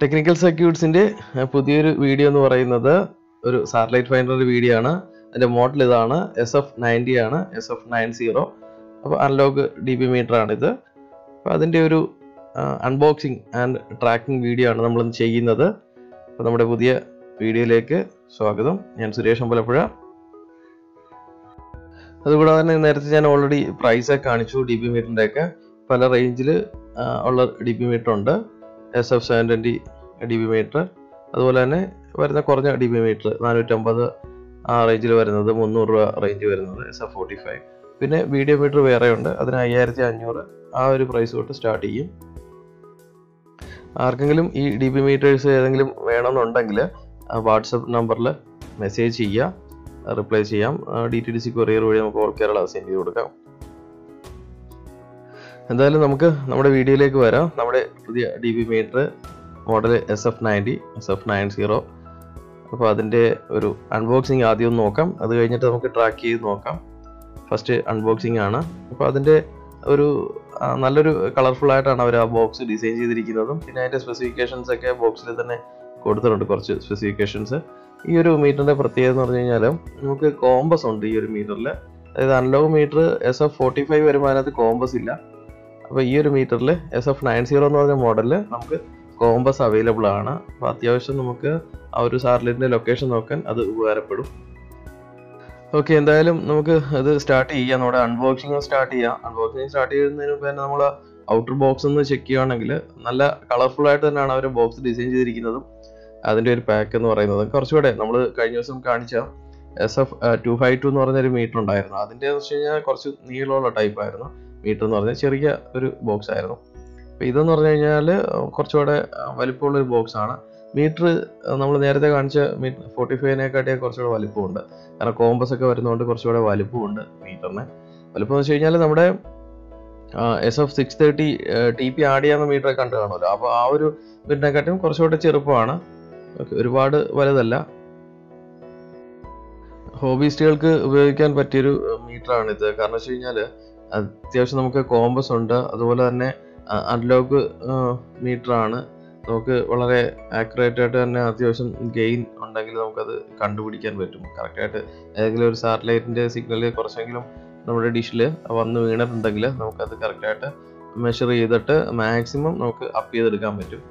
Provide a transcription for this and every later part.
technical സർക്യൂട്ട്സിന്റെ പുതിയൊരു video എന്ന് പറയുന്നത് ഒരു സാറ്റലൈറ്റ് ഫൈൻഡറിന്റെ വീഡിയോ ആണ് അതിന്റെ മോഡൽ ഇതാണ് എസ് എഫ് നയൻറ്റി ആണ് എസ് എഫ് നയൻ സീറോ അപ്പോൾ അനലോഗ് ഡി ബി മീറ്റർ ആണിത് അപ്പോൾ അതിന്റെ ഒരു അൺബോക്സിങ് ആൻഡ് ട്രാക്കിംഗ് വീഡിയോ ആണ് നമ്മൾ ചെയ്യുന്നത് അപ്പോൾ നമ്മുടെ പുതിയ വീഡിയോയിലേക്ക് സ്വാഗതം ഞാൻ സുരേഷ് അമ്പലപ്പുഴ അതുകൂടാതെ തന്നെ നേരത്തെ ഞാൻ ഓൾറെഡി പ്രൈസ് കാണിച്ചു ഡി ബി മീറ്ററിന്റെ ഒക്കെ പല റേഞ്ചിൽ ഉള്ള ഡി ബി മീറ്റർ ഉണ്ട് S F seven twenty D B meter അതുപോലെ തന്നെ വരുന്ന കുറഞ്ഞ ഡി ബി മീറ്റർ നാനൂറ്റമ്പത് ആ റേഞ്ചിൽ വരുന്നത് മുന്നൂറ് രൂപ റേഞ്ച് വരുന്നത് എസ് എഫ് ഫോർട്ടി ഫൈവ് പിന്നെ വീഡിയോ മീറ്റർ വേറെ ഉണ്ട് അതിന് അയ്യായിരത്തി അഞ്ഞൂറ് ആ ഒരു പ്രൈസ് തൊട്ട് സ്റ്റാർട്ട് ചെയ്യും ആർക്കെങ്കിലും ഈ ഡി ബി മീറ്റേഴ്സ് ഏതെങ്കിലും വേണമെന്നുണ്ടെങ്കിൽ വാട്സപ്പ് നമ്പറിൽ മെസ്സേജ് ചെയ്യുക റിപ്ലൈ ചെയ്യാം D T D C courier വഴി നമുക്ക് ഓൾ കേരള സെൻഡ് ചെയ്ത് കൊടുക്കാം എന്തായാലും നമുക്ക് നമ്മുടെ വീഡിയോയിലേക്ക് വരാം നമ്മുടെ പുതിയ D B meter model S F ninety S F nine zero അപ്പോൾ അതിൻ്റെ ഒരു അൺബോക്സിങ് ആദ്യം ഒന്ന് നോക്കാം അത് കഴിഞ്ഞിട്ട് നമുക്ക് ട്രാക്ക് ചെയ്ത് നോക്കാം ഫസ്റ്റ് അൺബോക്സിങ് ആണ് അപ്പോൾ അതിൻ്റെ ഒരു നല്ലൊരു കളർഫുൾ ആയിട്ടാണ് അവർ ആ ബോക്സ് ഡിസൈൻ ചെയ്തിരിക്കുന്നതും പിന്നെ അതിൻ്റെ സ്പെസിഫിക്കേഷൻസ് ഒക്കെ ബോക്സിൽ തന്നെ കൊടുത്തിട്ടുണ്ട് കുറച്ച് സ്പെസിഫിക്കേഷൻസ് ഈ ഒരു മീറ്ററിൻ്റെ പ്രത്യേകത എന്ന് പറഞ്ഞു കഴിഞ്ഞാൽ നമുക്ക് കോമ്പസ് ഉണ്ട് ഈ ഒരു മീറ്ററിൽ അതായത് analogue meter S F forty five വരുമ്പോൾ അതിനകത്ത് കോമ്പസ് ഇല്ല അപ്പോൾ ഈ ഒരു മീറ്ററിൽ എസ് എഫ് നയൻ സീറോ എന്ന് പറഞ്ഞ മോഡലിൽ നമുക്ക് കോമ്പസ് അവൈലബിൾ ആണ് അപ്പോൾ അത്യാവശ്യം നമുക്ക് ആ ഒരു സാറ്റലൈറ്റിൻ്റെ ലൊക്കേഷൻ നോക്കാൻ അത് ഉപകാരപ്പെടും ഓക്കെ എന്തായാലും നമുക്ക് അത് സ്റ്റാർട്ട് ചെയ്യാം നമ്മുടെ അൺബോക്സിങ് സ്റ്റാർട്ട് ചെയ്യാം അൺബോക്സിങ് സ്റ്റാർട്ട് ചെയ്യുന്നതിന് മുമ്പ് തന്നെ നമ്മൾ ഔട്ടർ ബോക്സ് ഒന്ന് ചെക്ക് ചെയ്യുകയാണെങ്കിൽ നല്ല കളർഫുൾ ആയിട്ട് തന്നെയാണ് അവർ ബോക്സ് ഡിസൈൻ ചെയ്തിരിക്കുന്നതും അതിൻ്റെ ഒരു പാക്ക് എന്ന് പറയുന്നത് കുറച്ചുകൂടെ നമ്മൾ കഴിഞ്ഞ ദിവസം കാണിച്ച S F two five two എന്ന് പറഞ്ഞൊരു മീറ്റർ ഉണ്ടായിരുന്നു അതിൻ്റെ എന്ന് വെച്ച് കഴിഞ്ഞാൽ കുറച്ച് നീളമുള്ള ടൈപ്പ് ആയിരുന്നു മീറ്റർ എന്ന് പറഞ്ഞാൽ ചെറിയ ഒരു ബോക്സ് ആയിരുന്നു അപ്പോൾ ഇതെന്ന് പറഞ്ഞു കഴിഞ്ഞാൽ കുറച്ചുകൂടെ വലിപ്പമുള്ള ഒരു ബോക്സ് ആണ് മീറ്റർ നമ്മൾ നേരത്തെ കാണിച്ച മീറ്റർ ഫോർട്ടി ഫൈവിനെക്കാട്ടിയും കുറച്ചുകൂടെ വലിപ്പമുണ്ട് കാരണം കോമ്പസ് ഒക്കെ വരുന്നതുകൊണ്ട് കുറച്ചുകൂടെ വലിപ്പമുണ്ട് മീറ്ററിന് വലിപ്പം എന്ന് വെച്ച് കഴിഞ്ഞാൽ നമ്മുടെ S F six thirty T P add ചെയ്യാവുന്ന മീറ്റർ കണ്ടു കാണുമല്ലോ അപ്പോൾ ആ ഒരു മീറ്ററിനെക്കാട്ടിയും കുറച്ചുകൂടെ ചെറുപ്പമാണ് ഒരുപാട് വലുതല്ല ഹോബിസ്റ്റുകൾക്ക് ഉപയോഗിക്കാൻ പറ്റിയൊരു മീറ്ററാണിത് കാരണം വെച്ച് കഴിഞ്ഞാൽ അത്യാവശ്യം നമുക്ക് കോമ്പസ് ഉണ്ട് അതുപോലെ തന്നെ അൺലോക്ക് മീറ്റർ ആണ് നമുക്ക് വളരെ ആക്യുറേറ്റ് ആയിട്ട് തന്നെ അത്യാവശ്യം ഗെയിൻ ഉണ്ടെങ്കിൽ നമുക്കത് കണ്ടുപിടിക്കാൻ പറ്റും കറക്റ്റായിട്ട് ഏതെങ്കിലും ഒരു സാറ്റലൈറ്റിൻ്റെ സിഗ്നൽ കുറച്ചെങ്കിലും നമ്മുടെ ഡിഷിൽ വന്ന് വീണിട്ടുണ്ടെങ്കിൽ നമുക്കത് കറക്റ്റായിട്ട് മെഷർ ചെയ്തിട്ട് മാക്സിമം നമുക്ക് അപ്പ് ചെയ്തെടുക്കാൻ പറ്റും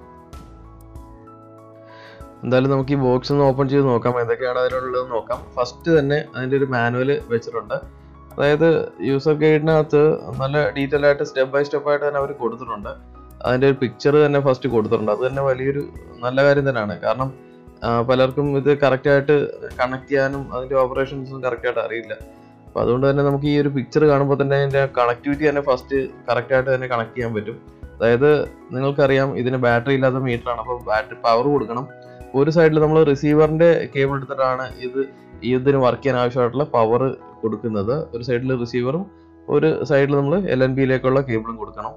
എന്തായാലും നമുക്ക് ഈ ബോക്സ് ഒന്ന് ഓപ്പൺ ചെയ്ത് നോക്കാം എന്തൊക്കെയാണ് അതിനുള്ളത് നോക്കാം ഫസ്റ്റ് തന്നെ അതിൻ്റെ ഒരു മാനുവൽ വെച്ചിട്ടുണ്ട് അതായത് യൂസർ ഗൈഡിനകത്ത് നല്ല ഡീറ്റെയിൽ ആയിട്ട് സ്റ്റെപ്പ് ബൈ സ്റ്റെപ്പ് ആയിട്ട് തന്നെ അവർ കൊടുത്തിട്ടുണ്ട് അതിൻ്റെ ഒരു പിക്ചർ തന്നെ ഫസ്റ്റ് കൊടുത്തിട്ടുണ്ട് അത് തന്നെ വലിയൊരു നല്ല കാര്യം തന്നെയാണ് കാരണം പലർക്കും ഇത് കറക്റ്റായിട്ട് കണക്ട് ചെയ്യാനും അതിൻ്റെ ഓപ്പറേഷൻസും കറക്റ്റായിട്ട് അറിയില്ല അപ്പോൾ അതുകൊണ്ട് തന്നെ നമുക്ക് ഈ ഒരു പിക്ചർ കാണുമ്പോൾ തന്നെ അതിൻ്റെ കണക്ടിവിറ്റി തന്നെ ഫസ്റ്റ് കറക്റ്റായിട്ട് തന്നെ കണക്ട് ചെയ്യാൻ പറ്റും അതായത് നിങ്ങൾക്കറിയാം ഇതിന് ബാറ്ററി ഇല്ലാത്ത മീറ്ററാണ് അപ്പോൾ ബാറ്ററി പവർ കൊടുക്കണം ഒരു സൈഡിൽ നമ്മൾ റിസീവറിൻ്റെ കേബിൾ എടുത്തിട്ടാണ് ഇത് ഇതിന് വർക്ക് ചെയ്യാൻ ആവശ്യമായിട്ടുള്ള പവർ കൊടുക്കുന്നത് ഒരു സൈഡിൽ റിസീവറും ഒരു സൈഡിൽ നമ്മൾ എൽ എൻ ബിയിലേക്കുള്ള കേബിളും കൊടുക്കണം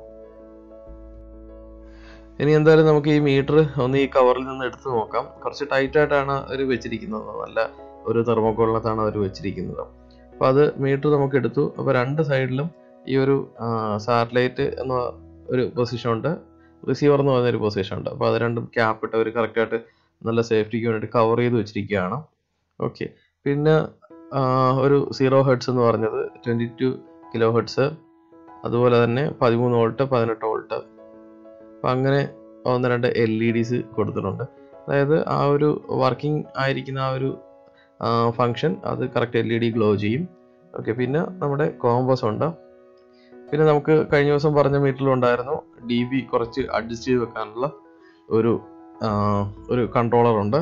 ഇനി എന്തായാലും നമുക്ക് ഈ മീറ്റർ ഒന്ന് ഈ കവറിൽ നിന്ന് എടുത്ത് നോക്കാം കുറച്ച് ടൈറ്റ് ആയിട്ടാണ് അവർ വെച്ചിരിക്കുന്നത് നല്ല ഒരു തെർമോക്കോളിനകത്താണ് അവർ വെച്ചിരിക്കുന്നത് അപ്പോൾ അത് മീറ്റർ നമുക്ക് എടുത്തു അപ്പോൾ രണ്ട് സൈഡിലും ഈ ഒരു സാറ്റലൈറ്റ് എന്ന ഒരു പൊസിഷൻ ഉണ്ട് റിസീവർ എന്ന് പറയുന്ന ഒരു പൊസിഷൻ ഉണ്ട് അപ്പോൾ അത് രണ്ടും ക്യാപ്പ് ഇട്ട് അവർ കറക്റ്റായിട്ട് നല്ല സേഫ്റ്റിക്ക് വേണ്ടിയിട്ട് കവർ ചെയ്ത് വെച്ചിരിക്കുകയാണ് ഓക്കെ പിന്നെ ഒരു സീറോ ഹെഡ്സ് എന്ന് പറഞ്ഞത് ട്വൻറ്റി ടു കിലോ ഹെഡ്സ് അതുപോലെ തന്നെ പതിമൂന്ന് വോൾട്ട് പതിനെട്ട് വോൾട്ട് അപ്പം അങ്ങനെ ഒന്ന് രണ്ട് എൽ ഇ ഡിസ് കൊടുത്തിട്ടുണ്ട് അതായത് ആ ഒരു വർക്കിംഗ് ആയിരിക്കുന്ന ആ ഒരു ഫങ്ഷൻ അത് correct L E D glow ചെയ്യും ഓക്കെ പിന്നെ നമ്മുടെ കോമ്പസ് ഉണ്ട് പിന്നെ നമുക്ക് കഴിഞ്ഞ ദിവസം പറഞ്ഞ മീറ്ററിലുണ്ടായിരുന്നു ഡി ബി കുറച്ച് അഡ്ജസ്റ്റ് ചെയ്ത് വെക്കാനുള്ള ഒരു ഒരു കൺട്രോളർ ഉണ്ട്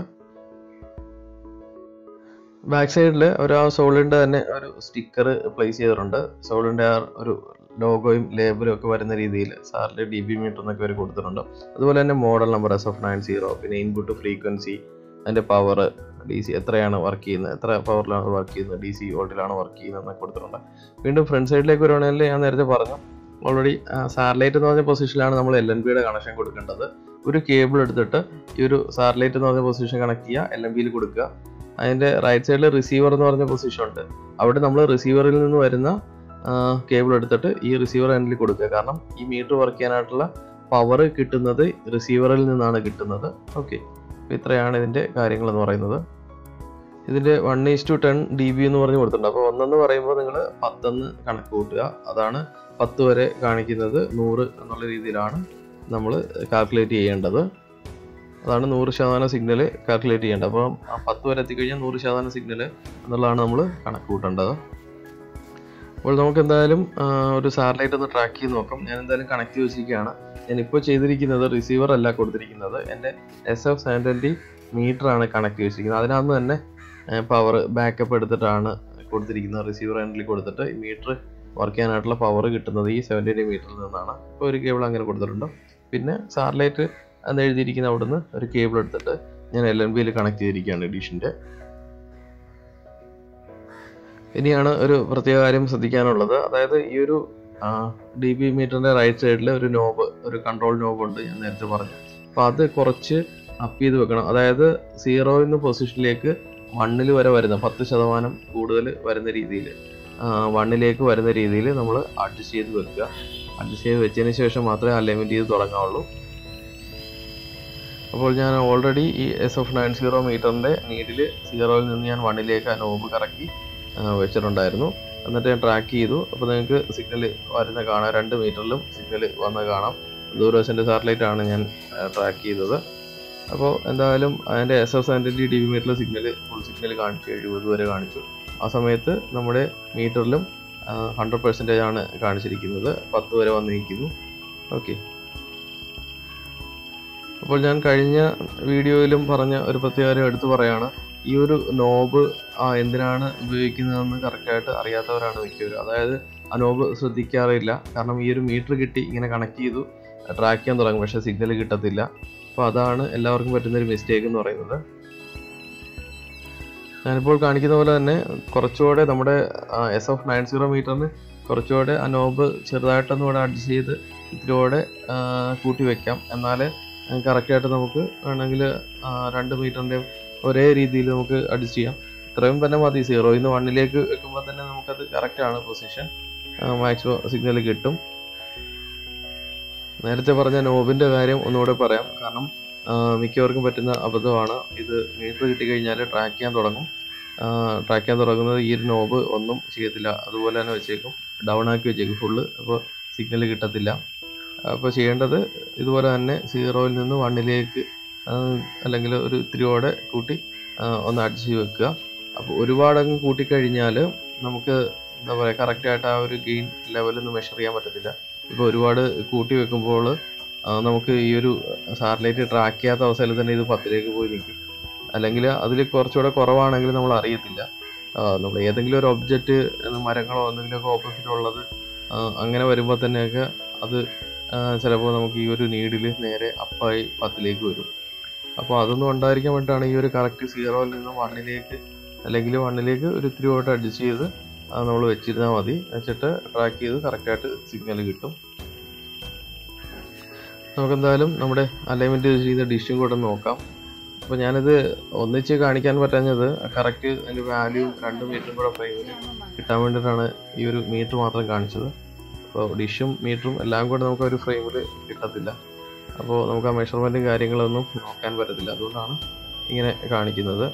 ബാക്ക് സൈഡിൽ ഒരു ആ സോളിൻ്റെ തന്നെ ഒരു സ്റ്റിക്കർ പ്ലേസ് ചെയ്തിട്ടുണ്ട് സോളിൻ്റെ ആ ഒരു ലോഗോയും ലേബലും ഒക്കെ വരുന്ന രീതിയിൽ സാറിൻ്റെ ഡി ബി മീറ്റർ എന്നൊക്കെ അവർ കൊടുത്തിട്ടുണ്ട് അതുപോലെ തന്നെ model number S F nine zero പിന്നെ ഇൻപുട്ട് ഫ്രീക്വൻസി അതിൻ്റെ പവർ ഡി സി എത്രയാണ് വർക്ക് ചെയ്യുന്നത് എത്ര പവറിലാണ് വർക്ക് ചെയ്യുന്നത് ഡി സി വോൾട്ടിലാണ് വർക്ക് ചെയ്യുന്നത് എന്നൊക്കെ കൊടുത്തിട്ടുണ്ട് വീണ്ടും ഫ്രണ്ട് സൈഡിലേക്ക് വരുവാണെങ്കിൽ ഞാൻ നേരത്തെ പറഞ്ഞു ഓൾറെഡി സാറ്റലൈറ്റ് എന്ന് പറഞ്ഞ പൊസിഷനിലാണ് നമ്മൾ എൽ എൻ ബിയുടെ കണക്ഷൻ കൊടുക്കേണ്ടത് ഒരു കേബിൾ എടുത്തിട്ട് ഈ ഒരു സാറ്റലൈറ്റ് എന്ന് പറഞ്ഞ പൊസിഷൻ കണക്ട് ചെയ്യുക എൽ എം ബിയിൽ കൊടുക്കുക അതിൻ്റെ റൈറ്റ് സൈഡിൽ റിസീവർ എന്ന് പറഞ്ഞ പൊസിഷൻ ഉണ്ട് അവിടെ നമ്മൾ റിസീവറിൽ നിന്ന് വരുന്ന കേബിൾ എടുത്തിട്ട് ഈ റിസീവർ എൻഡിൽ കൊടുക്കുക കാരണം ഈ മീറ്റർ വർക്ക് ചെയ്യാനായിട്ടുള്ള പവർ കിട്ടുന്നത് റിസീവറിൽ നിന്നാണ് കിട്ടുന്നത് ഓക്കെ അപ്പോൾ ഇത്രയാണ് ഇതിൻ്റെ കാര്യങ്ങൾ എന്ന് പറയുന്നത് ഇതിൻ്റെ one is to ten D B എന്ന് പറഞ്ഞ് കൊടുത്തിട്ടുണ്ട് അപ്പോൾ ഒന്നെന്ന് പറയുമ്പോൾ നിങ്ങൾ പത്തെന്ന് കണക്ക് കൂട്ടുക അതാണ് പത്ത് വരെ കാണിക്കുന്നത് നൂറ് എന്നുള്ള രീതിയിലാണ് നമ്മൾ കാൽക്കുലേറ്റ് ചെയ്യേണ്ടത് അതാണ് നൂറ് ശതമാനം സിഗ്നൽ കാൽക്കുലേറ്റ് ചെയ്യേണ്ടത് അപ്പോൾ ആ പത്ത് വരെ എത്തിക്കഴിഞ്ഞാൽ നൂറ് ശതമാനം സിഗ്നൽ എന്നുള്ളതാണ് നമ്മൾ കണക്ക് കൂട്ടേണ്ടത് അപ്പോൾ നമുക്ക് എന്തായാലും ആ, ഒരു സാറ്റലൈറ്റ് ഒന്ന് ട്രാക്ക് ചെയ്ത് നോക്കാം ഞാൻ എന്തായാലും കണക്ട് ചെയ്ത് വെച്ചിരിക്കുകയാണ് ഞാനിപ്പോൾ ചെയ്തിരിക്കുന്നത് റിസീവർ അല്ല കൊടുത്തിരിക്കുന്നത് എൻ്റെ എസ് എഫ് സെവൻറ്റി മീറ്റർ ആണ് കണക്ട് ചെയ്ത് വെച്ചിരിക്കുന്നത് അതിനകത്ത് തന്നെ പവർ ബാക്കപ്പ് എടുത്തിട്ടാണ് കൊടുത്തിരിക്കുന്നത് റിസീവർ എൻഡിൽ കൊടുത്തിട്ട് ഈ മീറ്റർ വർക്ക് ചെയ്യാനായിട്ടുള്ള പവർ കിട്ടുന്നത് ഈ സെവൻറ്റി മീറ്ററിൽ നിന്നാണ് ഇപ്പോൾ ഒരു കേബിൾ അങ്ങനെ കൊടുത്തിട്ടുണ്ട് പിന്നെ സാറ്റലൈറ്റ് എന്ന് എഴുതിയിരിക്കുന്ന അവിടുന്ന് ഒരു കേബിൾ എടുത്തിട്ട് ഞാൻ എൽ എൻ ബിയിൽ കണക്ട് ചെയ്തിരിക്കുകയാണ് ഡിഷിൻ്റെ ഇനിയാണ് ഒരു പ്രത്യേക കാര്യം ശ്രദ്ധിക്കാനുള്ളത് അതായത് ഈ ഒരു ഡി ബി മീറ്ററിന്റെ റൈറ്റ് സൈഡിൽ ഒരു നോബ് ഒരു കൺട്രോൾ നോബ് ഉണ്ട് ഞാൻ നേരത്തെ പറഞ്ഞു അപ്പോൾ അത് കുറച്ച് അപ്പ് ചെയ്ത് വെക്കണം അതായത് സീറോയിൽ നിന്ന് പൊസിഷനിലേക്ക് വണ്ണിൽ വരെ വരുന്ന പത്ത് ശതമാനം കൂടുതൽ വരുന്ന രീതിയിൽ വണ്ണിലേക്ക് വരുന്ന രീതിയിൽ നമ്മൾ അഡ്ജസ്റ്റ് ചെയ്ത് വെക്കുക അഡ്ജസ്റ്റ് ചെയ്ത് വെച്ചതിന് ശേഷം മാത്രമേ അലൈൻമെൻറ്റ് ചെയ്ത് തുടങ്ങാവുള്ളൂ അപ്പോൾ ഞാൻ ഓൾറെഡി ഈ എസ് എഫ് നയൻ സീറോ മീറ്ററിൻ്റെ നീഡിൽ സീറോയിൽ നിന്ന് ഞാൻ വണ്ണിലേക്ക് ആ നോബ് കറക്കി ആ, വെച്ചിട്ടുണ്ടായിരുന്നു എന്നിട്ട് ഞാൻ ട്രാക്ക് ചെയ്തു അപ്പോൾ നിങ്ങൾക്ക് സിഗ്നൽ വരുന്ന കാണാം രണ്ട് മീറ്ററിലും സിഗ്നൽ വന്ന് കാണാം ദൂരദർശൻ്റെ സാറ്റലൈറ്റ് ആണ് ഞാൻ ട്രാക്ക് ചെയ്തത് അപ്പോൾ എന്തായാലും അതിൻ്റെ S F seventy D B മീറ്ററിൽ സിഗ്നൽ ഫുൾ സിഗ്നൽ കാണിച്ചു എഴുപത് വരെ കാണിച്ചു ആ സമയത്ത് നമ്മുടെ മീറ്ററിലും ഹൺഡ്രഡ് പെർസെൻറ്റേജ് ആണ് കാണിച്ചിരിക്കുന്നത് പത്ത് വരെ വന്നിരിക്കുന്നു ഓക്കെ അപ്പോൾ ഞാൻ കഴിഞ്ഞ വീഡിയോയിലും പറഞ്ഞ ഒരു പ്രത്യേക കാര്യം എടുത്തു പറയാണ് ഈ ഒരു നോബ് ആ എന്തിനാണ് ഉപയോഗിക്കുന്നതെന്ന് കറക്റ്റായിട്ട് അറിയാത്തവരാണ് മിക്കവരും അതായത് ആ നോബ് ശ്രദ്ധിക്കാറില്ല കാരണം ഈ ഒരു മീറ്റർ കിട്ടി ഇങ്ങനെ കണക്ട് ചെയ്തു ട്രാക്ക് ചെയ്യാൻ തുടങ്ങും പക്ഷേ സിഗ്നൽ കിട്ടത്തില്ല അപ്പോൾ അതാണ് എല്ലാവർക്കും പറ്റുന്ന ഒരു മിസ്റ്റേക്ക് എന്ന് പറയുന്നത് ഞാനിപ്പോൾ കാണിക്കുന്ന പോലെ തന്നെ കുറച്ചുകൂടെ നമ്മുടെ എസ് എഫ് നയൻ സീറോ മീറ്ററിന് കുറച്ചുകൂടെ ആ നോബ് ചെറുതായിട്ടൊന്നും കൂടെ അഡ്ജസ്റ്റ് ചെയ്ത് ഇത്തിരിയോടെ ആ, കൂട്ടി വെക്കാം എന്നാലേ കറക്റ്റായിട്ട് നമുക്ക് വേണമെങ്കിൽ രണ്ട് മീറ്ററിൻ്റെ ഒരേ രീതിയിൽ നമുക്ക് അഡ്ജസ്റ്റ് ചെയ്യാം ഇത്രയും തന്നെ മതി സീറോയിൽ നിന്ന് വണ്ണിലേക്ക് വെക്കുമ്പോൾ തന്നെ നമുക്കത് കറക്റ്റാണ് പൊസിഷൻ മാക്സിമം സിഗ്നൽ കിട്ടും നേരത്തെ പറഞ്ഞ നോബിൻ്റെ കാര്യം ഒന്നുകൂടെ പറയാം കാരണം ആ, മിക്കവർക്കും പറ്റുന്ന അബദ്ധമാണ് ഇത് മീറ്റർ കിട്ടിക്കഴിഞ്ഞാൽ ട്രാക്ക് ചെയ്യാൻ തുടങ്ങും ട്രാക്ക് ചെയ്യാൻ തുടങ്ങുന്നത് ഈ ഒരു നോബ് ഒന്നും ചെയ്യത്തില്ല അതുപോലെ തന്നെ വെച്ചേക്കും ഡൗൺ ആക്കി വെച്ചേക്കും ഫുള്ള് അപ്പോൾ സിഗ്നൽ കിട്ടത്തില്ല അപ്പോൾ ചെയ്യേണ്ടത് ഇതുപോലെ തന്നെ സീറോയിൽ നിന്ന് വണ്ണിലേക്ക് അല്ലെങ്കിൽ ഒരു ഇത്തിരിയോടെ കൂട്ടി ആ, ഒന്ന് അഡ്ജസ്റ്റ് ചെയ്ത് വെക്കുക അപ്പോൾ ഒരുപാടങ്ങ് കൂട്ടിക്കഴിഞ്ഞാൽ നമുക്ക് എന്താ പറയുക കറക്റ്റായിട്ട് ആ ഒരു ഗെയിൻ ലെവലൊന്നും മെഷർ ചെയ്യാൻ പറ്റത്തില്ല ഇപ്പോൾ ഒരുപാട് കൂട്ടി വെക്കുമ്പോൾ നമുക്ക് ഈ ഒരു സാറ്റലൈറ്റ് ട്രാക്ക് ചെയ്യാത്ത അവസ്ഥയിൽ തന്നെ ഇത് പത്തിലേക്ക് പോയി നിൽക്കും അല്ലെങ്കിൽ അതിൽ കുറച്ചുകൂടെ കുറവാണെങ്കിൽ നമ്മൾ അറിയത്തില്ല നമ്മൾ ഏതെങ്കിലും ഒരു ഒബ്ജക്റ്റ് മരങ്ങളോ എന്തെങ്കിലുമൊക്കെ ഓപ്പോസിറ്റ് ഉള്ളത് ആ, അങ്ങനെ വരുമ്പോൾ തന്നെയൊക്കെ അത് ചിലപ്പോൾ നമുക്ക് ഈ ഒരു നീഡിൽ നേരെ അപ്പായി പത്തിലേക്ക് വരും അപ്പോൾ അതൊന്നും ഉണ്ടായിരിക്കാൻ വേണ്ടിയിട്ടാണ് ഈ ഒരു കറക്റ്റ് സീറോയിൽ നിന്ന് വണ്ണിലേക്ക് അല്ലെങ്കിൽ വണ്ണിലേക്ക് ഒരു ഇത്തിരി പോയിട്ട് അഡ്ജസ്റ്റ് ചെയ്ത് നമ്മൾ വെച്ചിരുന്നാൽ മതി വെച്ചിട്ട് ട്രാക്ക് ചെയ്ത് കറക്റ്റായിട്ട് സിഗ്നൽ കിട്ടും നമുക്കെന്തായാലും നമ്മുടെ അലൈൻമെൻറ്റ് ചെയ്ത ഡിഷും കൂടെ ഒന്ന് നോക്കാം അപ്പോൾ ഞാനിത് ഒന്നിച്ച് കാണിക്കാൻ പറ്റാഞ്ഞത് കറക്റ്റ് അതിൻ്റെ വാല്യൂ രണ്ട് മീറ്ററും കൂടെ ഫ്രെയിമിൽ കിട്ടാൻ വേണ്ടിയിട്ടാണ് ഈ ഒരു മീറ്റർ മാത്രം കാണിച്ചത് അപ്പോൾ ഡിഷും മീറ്ററും എല്ലാം കൂടെ നമുക്ക് ഒരു ഫ്രെയിമിൽ കിട്ടത്തില്ല അപ്പോൾ നമുക്ക് ആ മെഷർമെൻറ്റും കാര്യങ്ങളൊന്നും നോക്കാൻ പറ്റത്തില്ല അതുകൊണ്ടാണ് ഇങ്ങനെ കാണിക്കുന്നത്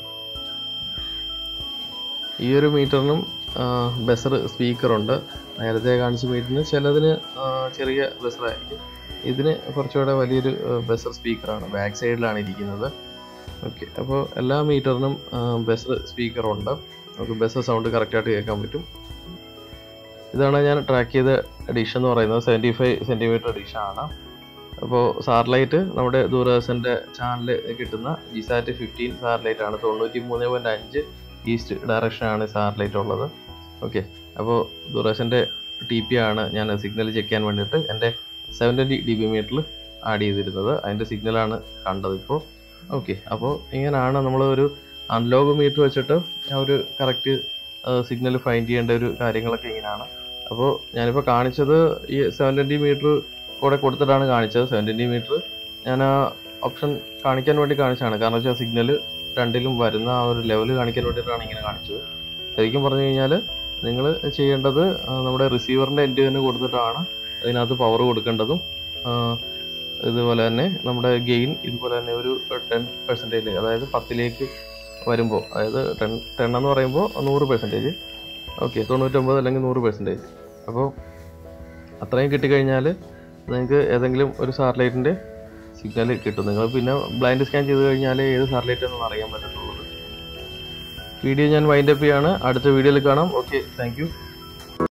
ഈ ഒരു മീറ്ററിനും ബസർ സ്പീക്കറുണ്ട് നേരത്തെ കാണിച്ച മീറ്ററിന് ചിലതിന് ആ, ചെറിയ ബസറായിരിക്കും ഇതിന് കുറച്ചുകൂടെ വലിയൊരു ബസർ സ്പീക്കറാണ് ബാക്ക് സൈഡിലാണ് ഇരിക്കുന്നത് ഓക്കെ അപ്പോൾ എല്ലാ മീറ്ററിനും ബസർ സ്പീക്കറുണ്ട് നമുക്ക് ബസർ സൗണ്ട് കറക്റ്റായിട്ട് കേൾക്കാൻ പറ്റും ഇതാണ് ഞാൻ ട്രാക്ക് ചെയ്ത ഡിഷ് എന്ന് പറയുന്നത് സെവൻറ്റി ഫൈവ് സെൻറ്റിമീറ്റർ ഡിഷാണ് അപ്പോൾ സാറ്റലൈറ്റ് നമ്മുടെ ദൂരദർശൻ്റെ ചാനലിൽ കിട്ടുന്ന ജിസാറ്റ് ഫിഫ്റ്റീൻ സാറ്റലൈറ്റ് ആണ് തൊണ്ണൂറ്റി മൂന്ന് പോയിൻറ്റ് അഞ്ച് ഈസ്റ്റ് ഡയറക്ഷനാണ് സാറ്റലൈറ്റ് ഉള്ളത് ഓക്കെ അപ്പോൾ ദൂരദർശൻ്റെ ടി പി ആണ് ഞാൻ സിഗ്നൽ ചെക്ക് ചെയ്യാൻ വേണ്ടിയിട്ട് എൻ്റെ സെവൻ ട്വൻറ്റി ഡി ബി മീറ്ററിൽ ആഡ് ചെയ്തിരുന്നത് അതിൻ്റെ സിഗ്നലാണ് കണ്ടത് ഇപ്പോൾ ഓക്കെ അപ്പോൾ ഇങ്ങനെയാണ് നമ്മൾ ഒരു അൺലോഗ് മീറ്റർ വെച്ചിട്ട് ആ ഒരു കറക്റ്റ് സിഗ്നൽ ഫൈൻഡ് ചെയ്യേണ്ട ഒരു കാര്യങ്ങളൊക്കെ ഇങ്ങനെയാണ് അപ്പോൾ ഞാനിപ്പോൾ കാണിച്ചത് ഈ സെവൻ ട്വൻറ്റി മീറ്റർ കൂടെ കൊടുത്തിട്ടാണ് കാണിച്ചത് സെവൻ ട്വൻറ്റി മീറ്റർ ഞാൻ ആ ഓപ്ഷൻ കാണിക്കാൻ വേണ്ടി കാണിച്ചതാണ് കാരണം വെച്ചാൽ സിഗ്നൽ രണ്ടിലും വരുന്ന ആ ഒരു ലെവൽ കാണിക്കാൻ വേണ്ടിയിട്ടാണ് ഇങ്ങനെ കാണിച്ചത് ശരിക്കും പറഞ്ഞു കഴിഞ്ഞാൽ നിങ്ങൾ ചെയ്യേണ്ടത് ആ, നമ്മുടെ റിസീവറിൻ്റെ എൻഡ് തന്നെ കൊടുത്തിട്ടാണ് അതിനകത്ത് പവർ കൊടുക്കേണ്ടതും ആ, ഇതുപോലെ തന്നെ നമ്മുടെ ഗെയിൻ ഇതുപോലെ തന്നെ ഒരു ടെൻ പെർസെൻറ്റേജ് അതായത് പത്തിലേക്ക് വരുമ്പോൾ അതായത് ടെൻ ടെൻ എന്ന് പറയുമ്പോൾ നൂറ് പെർസെൻറ്റേജ് ഓക്കെ തൊണ്ണൂറ്റൊമ്പത് അല്ലെങ്കിൽ നൂറ് പെർസെൻറ്റേജ് അപ്പോൾ അത്രയും കിട്ടിക്കഴിഞ്ഞാൽ നിങ്ങൾക്ക് ഏതെങ്കിലും ഒരു സാറ്റലൈറ്റിൻ്റെ സിഗ്നൽ കിട്ടും നിങ്ങൾ പിന്നെ ബ്ലൈൻഡ് സ്കാൻ ചെയ്ത് കഴിഞ്ഞാൽ ഏത് സാറ്റലൈറ്റ് എന്ന് അറിയാൻ പറ്റത്തുള്ളൂ വീഡിയോ ഞാൻ വൈൻഡപ്പ് ചെയ്യാണ് അടുത്ത വീഡിയോയിൽ കാണാം ഓക്കെ താങ്ക് യു